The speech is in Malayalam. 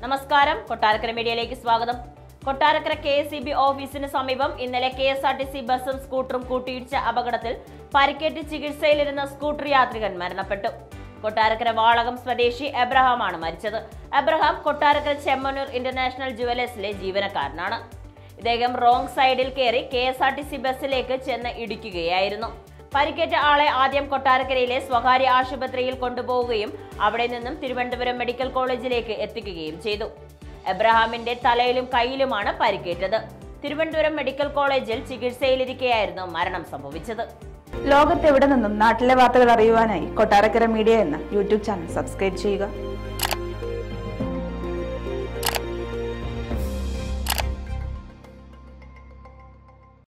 നമസ്കാരം കൊട്ടാരക്കര മീഡിയയിലേക്ക് സ്വാഗതം കൊട്ടാരക്കര കെ എസ് ബി ഓഫീസിന് സമീപം ഇന്നലെ K S R T C ബസും സ്കൂട്ടറും കൂട്ടിയിടിച്ച അപകടത്തിൽ പരിക്കേറ്റ് ചികിത്സയിലിരുന്ന സ്കൂട്ടർ യാത്രികൻ മരണപ്പെട്ടു കൊട്ടാരക്കര വാളകം സ്വദേശി എബ്രഹാമാണ് മരിച്ചത് എബ്രഹാം കൊട്ടാരക്കര ചെമ്മന്നൂർ ഇന്റർനാഷണൽ ജുവലേഴ്സിലെ ജീവനക്കാരനാണ് ഇദ്ദേഹം റോങ് സൈഡിൽ കയറി K S R T C ബസ്സിലേക്ക് ചെന്ന് ഇടിക്കുകയായിരുന്നു പരിക്കേറ്റ ആളെ ആദ്യം കൊട്ടാരക്കരയിലെ സ്വകാര്യ ആശുപത്രിയിൽ കൊണ്ടുപോവുകയും അവിടെ നിന്നും തിരുവനന്തപുരം മെഡിക്കൽ കോളേജിലേക്ക് എത്തിക്കുകയും ചെയ്തു എബ്രഹാമിന്റെ തലയിലും കൈയിലുമാണ് പരിക്കേറ്റത് തിരുവനന്തപുരം മെഡിക്കൽ കോളേജിൽ ചികിത്സയിലിരിക്കെയായിരുന്നു മരണം സംഭവിച്ചത് ലോകത്തെവിടെ നിന്നും നാട്ടിലെ വാർത്തകൾ അറിയുവാനായി കൊട്ടാരക്കര മീഡിയ എന്ന യൂട്യൂബ് ചാനൽ സബ്സ്ക്രൈബ് ചെയ്യുക